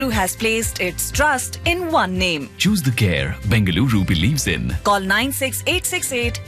has placed its trust in one name. Choose the care Bengaluru believes in. Call 96868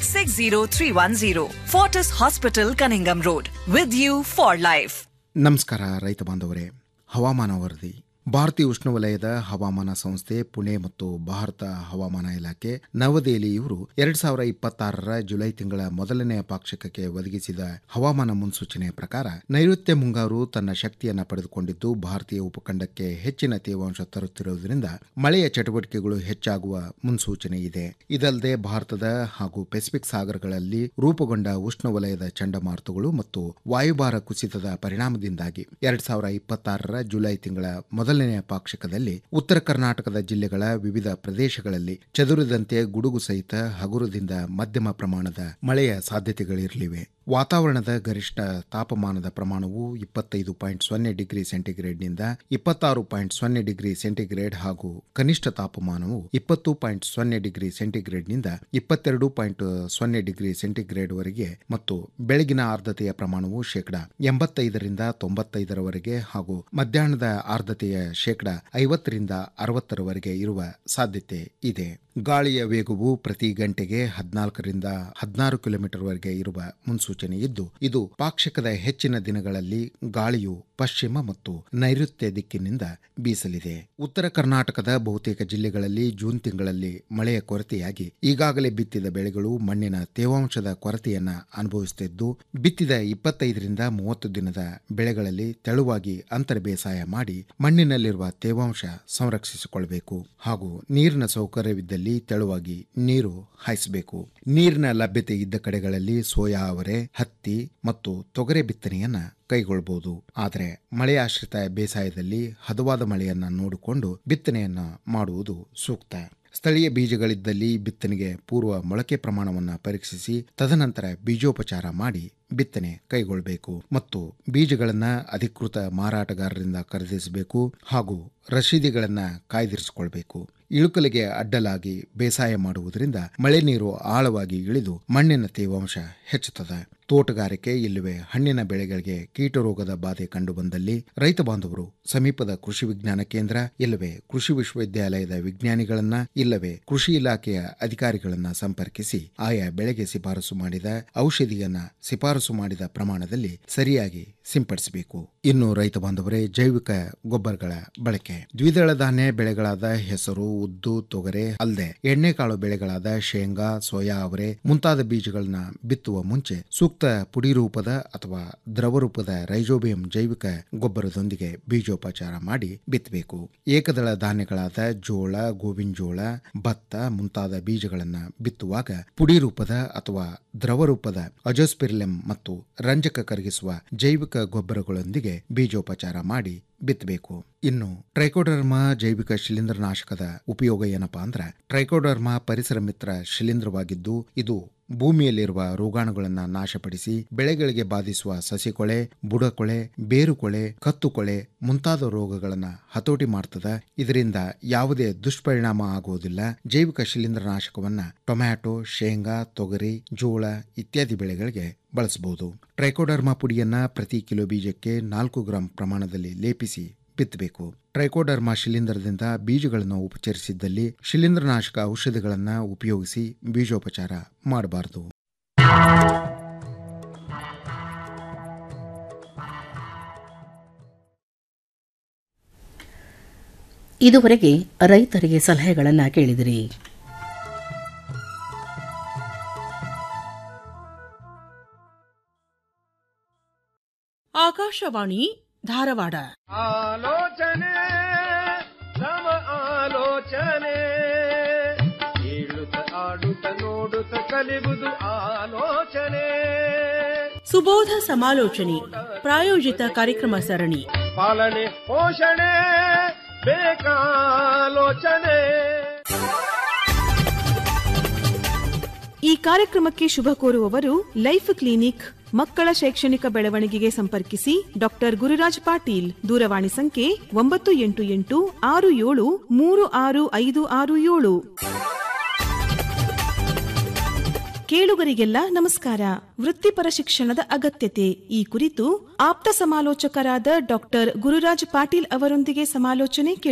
60310. Fortis Hospital, Cunningham Road. With you for life. ನಮಸ್ಕಾರ ರೈತ ಬಾಂಧವರೇ ಹವಾಮಾನ ವರದಿ ಭಾರತೀಯ ಉಷ್ಣವಲಯದ ಹವಾಮಾನ ಸಂಸ್ಥೆ ಪುಣೆ ಮತ್ತು ಭಾರತ ಹವಾಮಾನ ಇಲಾಖೆ ನವದೆಹಲಿ ಇವರು ಎರಡ್ ಸಾವಿರ ಇಪ್ಪತ್ತಾರರ ಜುಲೈ ತಿಂಗಳ ಮೊದಲನೆಯ ಪಾಕ್ಷಿಕಕ್ಕೆ ಒದಗಿಸಿದ ಹವಾಮಾನ ಮುನ್ಸೂಚನೆಯ ಪ್ರಕಾರ ನೈಋತ್ಯ ಮುಂಗಾರು ತನ್ನ ಶಕ್ತಿಯನ್ನ ಪಡೆದುಕೊಂಡಿದ್ದು ಭಾರತೀಯ ಉಪಖಂಡಕ್ಕೆ ಹೆಚ್ಚಿನ ತೇವಾಂಶ ತರುತ್ತಿರುವುದರಿಂದ ಮಳೆಯ ಚಟುವಟಿಕೆಗಳು ಹೆಚ್ಚಾಗುವ ಮುನ್ಸೂಚನೆ ಇದೆ ಇದಲ್ಲದೆ ಭಾರತದ ಹಾಗೂ ಪೆಸಿಫಿಕ್ ಸಾಗರಗಳಲ್ಲಿ ರೂಪುಗೊಂಡ ಉಷ್ಣವಲಯದ ಚಂಡಮಾರುತಗಳು ಮತ್ತು ವಾಯುಭಾರ ಕುಸಿತದ ಪರಿಣಾಮದಿಂದಾಗಿ ಎರಡ್ ಸಾವಿರ ಇಪ್ಪತ್ತಾರರ ಜುಲೈ ತಿಂಗಳ ಮೊದಲನೆಯ ಪಾಕ್ಷಿಕದಲ್ಲಿ ಉತ್ತರ ಕರ್ನಾಟಕದ ಜಿಲ್ಲೆಗಳ ವಿವಿಧ ಪ್ರದೇಶಗಳಲ್ಲಿ ಚದುರಿದಂತೆ ಗುಡುಗು ಸಹಿತ ಹಗುರದಿಂದ ಮಧ್ಯಮ ಪ್ರಮಾಣದ ಮಳೆಯ ಸಾಧ್ಯತೆಗಳಿರಲಿವೆ ವಾತಾವರಣದ ಗರಿಷ್ಠ ತಾಪಮಾನದ ಪ್ರಮಾಣವು ಇಪ್ಪತ್ತೈದು ಪಾಯಿಂಟ್ ಸೊನ್ನೆ ಡಿಗ್ರಿ ಸೆಂಟಿಗ್ರೇಡ್ನಿಂದ ಇಪ್ಪತ್ತಾರು ಪಾಯಿಂಟ್ ಸೊನ್ನೆ ಡಿಗ್ರಿ ಸೆಂಟಿಗ್ರೇಡ್ ಹಾಗೂ ಕನಿಷ್ಠ ತಾಪಮಾನವು ಇಪ್ಪತ್ತು ಪಾಯಿಂಟ್ ಸೊನ್ನೆ ಡಿಗ್ರಿ ಸೆಂಟಿಗ್ರೇಡ್ನಿಂದ ಇಪ್ಪತ್ತೆರಡು ಪಾಯಿಂಟ್ ಸೊನ್ನೆ ಡಿಗ್ರಿ ಸೆಂಟಿಗ್ರೇಡ್ ವರೆಗೆ ಮತ್ತು ಬೆಳಗಿನ ಆರ್ದ್ರತೆಯ ಪ್ರಮಾಣವು ಶೇಕಡ ಎಂಬತ್ತೈದರಿಂದ ತೊಂಬತ್ತೈದರವರೆಗೆ ಹಾಗೂ ಮಧ್ಯಾಹ್ನದ ಆರ್ದ್ರತೆಯ ಶೇಕಡ ಐವತ್ತರಿಂದ ಅರವತ್ತರವರೆಗೆ ಇರುವ ಸಾಧ್ಯತೆ ಇದೆ ಗಾಳಿಯ ವೇಗವು ಪ್ರತಿ ಗಂಟೆಗೆ ಹದಿನಾಲ್ಕರಿಂದ ಹದಿನಾರು ಕಿಲೋಮೀಟರ್ವರೆಗೆ ಇರುವ ಮುನ್ಸೂಚನೆ ಇದ್ದು ಇದು ಪಾಕ್ಷಿಕದ ಹೆಚ್ಚಿನ ದಿನಗಳಲ್ಲಿ ಗಾಳಿಯು ಪಶ್ಚಿಮ ಮತ್ತು ನೈಋತ್ಯ ದಿಕ್ಕಿನಿಂದ ಬೀಸಲಿದೆ ಉತ್ತರ ಕರ್ನಾಟಕದ ಬಹುತೇಕ ಜಿಲ್ಲೆಗಳಲ್ಲಿ ಜೂನ್ ತಿಂಗಳಲ್ಲಿ ಮಳೆಯ ಕೊರತೆಯಾಗಿ ಈಗಾಗಲೇ ಬಿತ್ತಿದ ಬೆಳೆಗಳು ಮಣ್ಣಿನ ತೇವಾಂಶದ ಕೊರತೆಯನ್ನ ಅನುಭವಿಸುತ್ತಿದ್ದು ಬಿತ್ತಿದ ಇಪ್ಪತ್ತೈದರಿಂದ ಮೂವತ್ತು ದಿನದ ಬೆಳೆಗಳಲ್ಲಿ ತೆಳುವಾಗಿ ಅಂತರ ಬೇಸಾಯ ಮಾಡಿ ಮಣ್ಣಿನಲ್ಲಿರುವ ತೇವಾಂಶ ಸಂರಕ್ಷಿಸಿಕೊಳ್ಳಬೇಕು ಹಾಗೂ ನೀರಿನ ಸೌಕರ್ಯವಿದ್ದಲ್ಲಿ ತೆಳುವಾಗಿ ನೀರು ಹಾಯಿಸಬೇಕು ನೀರಿನ ಲಭ್ಯತೆ ಇದ್ದ ಕಡೆಗಳಲ್ಲಿ ಸೋಯಾ ಅವರೆ ಹತ್ತಿ ಮತ್ತು ತೊಗರೆ ಬಿತ್ತನೆಯನ್ನ ಕೈಗೊಳ್ಳಬಹುದು ಆದರೆ ಮಳೆಯಾಶ್ರಿತ ಬೇಸಾಯದಲ್ಲಿ ಹದವಾದ ಮಳೆಯನ್ನ ನೋಡಿಕೊಂಡು ಬಿತ್ತನೆಯನ್ನ ಮಾಡುವುದು ಸೂಕ್ತ ಸ್ಥಳೀಯ ಬೀಜಗಳಿದ್ದಲ್ಲಿ ಬಿತ್ತನೆಗೆ ಪೂರ್ವ ಮೊಳಕೆ ಪ್ರಮಾಣವನ್ನು ಪರೀಕ್ಷಿಸಿ ತದನಂತರ ಬೀಜೋಪಚಾರ ಮಾಡಿ ಬಿತ್ತನೆ ಕೈಗೊಳ್ಳಬೇಕು ಮತ್ತು ಬೀಜಗಳನ್ನು ಅಧಿಕೃತ ಮಾರಾಟಗಾರರಿಂದ ಖರೀದಿಸಬೇಕು ಹಾಗೂ ರಶೀದಿಗಳನ್ನು ಕಾಯ್ದಿರಿಸಿಕೊಳ್ಬೇಕು ಇಳುಕಲಿಗೆ ಅಡ್ಡಲಾಗಿ ಬೇಸಾಯ ಮಾಡುವುದರಿಂದ ಮಳೆ ನೀರು ಆಳವಾಗಿ ಇಳಿದು ಮಣ್ಣಿನ ತೇವಾಂಶ ಹೆಚ್ಚುತ್ತದೆ ತೋಟಗಾರಿಕೆ ಇಲ್ಲವೇ ಹಣ್ಣಿನ ಬೆಳೆಗಳಿಗೆ ಕೀಟರೋಗದ ಬಾಧೆ ಕಂಡುಬಂದಲ್ಲಿ ರೈತ ಬಾಂಧವರು ಸಮೀಪದ ಕೃಷಿ ವಿಜ್ಞಾನ ಕೇಂದ್ರ ಇಲ್ಲವೇ ಕೃಷಿ ವಿಶ್ವವಿದ್ಯಾಲಯದ ವಿಜ್ಞಾನಿಗಳನ್ನ ಇಲ್ಲವೇ ಕೃಷಿ ಇಲಾಖೆಯ ಅಧಿಕಾರಿಗಳನ್ನ ಸಂಪರ್ಕಿಸಿ ಆಯಾ ಬೆಳೆಗೆ ಶಿಫಾರಸು ಮಾಡಿದ ಔಷಧಿಯನ್ನ ಶಿಫಾರಸು ಮಾಡಿದ ಪ್ರಮಾಣದಲ್ಲಿ ಸರಿಯಾಗಿ ಸಿಂಪಡಿಸಬೇಕು ಇನ್ನು ರೈತ ಬಾಂಧವರೇ ಜೈವಿಕ ಗೊಬ್ಬರಗಳ ಬಳಕೆ ದ್ವಿದಳ ಧಾನ್ಯ ಬೆಳೆಗಳಾದ ಹೆಸರು ಉದ್ದು ತೊಗರೆ ಅಲ್ಲದೆ ಎಣ್ಣೆಕಾಳು ಬೆಳೆಗಳಾದ ಶೇಂಗಾ ಸೋಯಾ ಅವರೆ ಮುಂತಾದ ಬೀಜಗಳನ್ನ ಬಿತ್ತುವ ಮುಂಚೆ ಸೂಕ್ತ ಪುಡಿ ರೂಪದ ಅಥವಾ ದ್ರವ ರೂಪದ ರೈಜೋಬಿಯಂ ಜೈವಿಕ ಗೊಬ್ಬರದೊಂದಿಗೆ ಬೀಜೋಪಚಾರ ಮಾಡಿ ಬಿತ್ತಬೇಕು ಏಕದಳ ಧಾನ್ಯಗಳಾದ ಜೋಳ ಗೋವಿನ ಜೋಳ ಭತ್ತ ಮುಂತಾದ ಬೀಜಗಳನ್ನ ಬಿತ್ತುವಾಗ ಪುಡಿ ರೂಪದ ಅಥವಾ ದ್ರವ ರೂಪದ ಅಜೋಸ್ಪಿರಿಲಂ ಮತ್ತು ರಂಜಕ ಕರಗಿಸುವ ಜೈವಿಕ ಗೊಬ್ಬರಗಳೊಂದಿಗೆ ಬೀಜೋಪಚಾರ ಮಾಡಿ ಬಿತ್ತಬೇಕು ಇನ್ನು ಟ್ರೈಕೋಡರ್ಮಾ ಜೈವಿಕ ಶಿಲೀಂಧ್ರನಾಶಕದ ಉಪಯೋಗ ಏನಪ್ಪಾ ಅಂದ್ರೆ ಟ್ರೈಕೋಡರ್ಮಾ ಪರಿಸರ ಮಿತ್ರ ಶಿಲೀಂಧ್ರವಾಗಿದ್ದು ಇದು ಭೂಮಿಯಲ್ಲಿರುವ ರೋಗಾಣುಗಳನ್ನು ನಾಶಪಡಿಸಿ ಬೆಳೆಗಳಿಗೆ ಬಾಧಿಸುವ ಸಸಿಕೊಳೆ ಬುಡಕೊಳೆ ಬೇರುಕೊಳೆ ಕತ್ತುಕೊಳೆ ಮುಂತಾದ ರೋಗಗಳನ್ನು ಹತೋಟಿ ಮಾಡ್ತದ ಇದರಿಂದ ಯಾವುದೇ ದುಷ್ಪರಿಣಾಮ ಆಗುವುದಿಲ್ಲ ಜೈವಿಕ ಶಿಲೀಂಧ್ರನಾಶಕವನ್ನ ಟೊಮ್ಯಾಟೊ ಶೇಂಗಾ ತೊಗರಿ ಜೋಳ ಇತ್ಯಾದಿ ಬೆಳೆಗಳಿಗೆ ಬಳಸಬಹುದು ಟ್ರೈಕೋಡರ್ಮಾ ಪುಡಿಯನ್ನ ಪ್ರತಿ ಕಿಲೋ ಬೀಜಕ್ಕೆ ನಾಲ್ಕು ಗ್ರಾಂ ಪ್ರಮಾಣದಲ್ಲಿ ಲೇಪಿಸಿ ಬಿತ್ತಬೇಕು ಟ್ರೈಕೋಡರ್ಮಾ ಶಿಲೀಂಧ್ರದಿಂದ ಬೀಜಗಳನ್ನು ಉಪಚರಿಸಿದ್ದಲ್ಲಿ ಶಿಲೀಂಧ್ರನಾಶಕ ಔಷಧಿಗಳನ್ನು ಉಪಯೋಗಿಸಿ ಬೀಜೋಪಚಾರ ಮಾಡಬಾರದು ಇದುವರೆಗೆ ರೈತರಿಗೆ ಸಲಹೆಗಳನ್ನು ಕೇಳಿದಿರಿ ಆಕಾಶವಾಣಿ ಧಾರವಾಡ ಆಲೋಚನೆ ಸಮ ಆಲೋಚನೆ ಕೇಳುತ್ತ ಆಡುತ್ತ ನೋಡುತ್ತ ಕಲಿಬುದು ಆಲೋಚನೆ ಸುಬೋಧ ಸಮಾಲೋಚನೆ ಪ್ರಾಯೋಜಿತ ಕಾರ್ಯಕ್ರಮ ಸರಣಿ ಪಾಲನೆ ಪೋಷಣೆ ಬೇಕಾಲೋಚನೆ ಈ ಕಾರ್ಯಕ್ರಮಕ್ಕೆ ಶುಭ ಕೋರುವವರು ಲೈಫ್ ಕ್ಲಿನಿಕ್ ಮಕ್ಕಳ ಶೈಕ್ಷಣಿಕ ಬೆಳವಣಿಗೆಗೆ ಸಂಪರ್ಕಿಸಿ ಡಾಕ್ಟರ್ ಗುರುರಾಜ್ ಪಾಟೀಲ್ ದೂರವಾಣಿ ಸಂಖ್ಯೆ ಒಂಬತ್ತು ಎಂಟು ಎಂಟು ಆರು ಏಳು ಮೂರು ಆರು ಐದು ಆರು ಏಳು ಕೇಳುಗರಿಗೆಲ್ಲ ನಮಸ್ಕಾರ ವೃತ್ತಿಪರ ಶಿಕ್ಷಣದ ಅಗತ್ಯತೆ ಈ ಕುರಿತು ಆಪ್ತ ಸಮಾಲೋಚಕರಾದ ಡಾಕ್ಟರ್ ಗುರುರಾಜ್ ಪಾಟೀಲ್ ಅವರೊಂದಿಗೆ ಸಮಾಲೋಚನೆ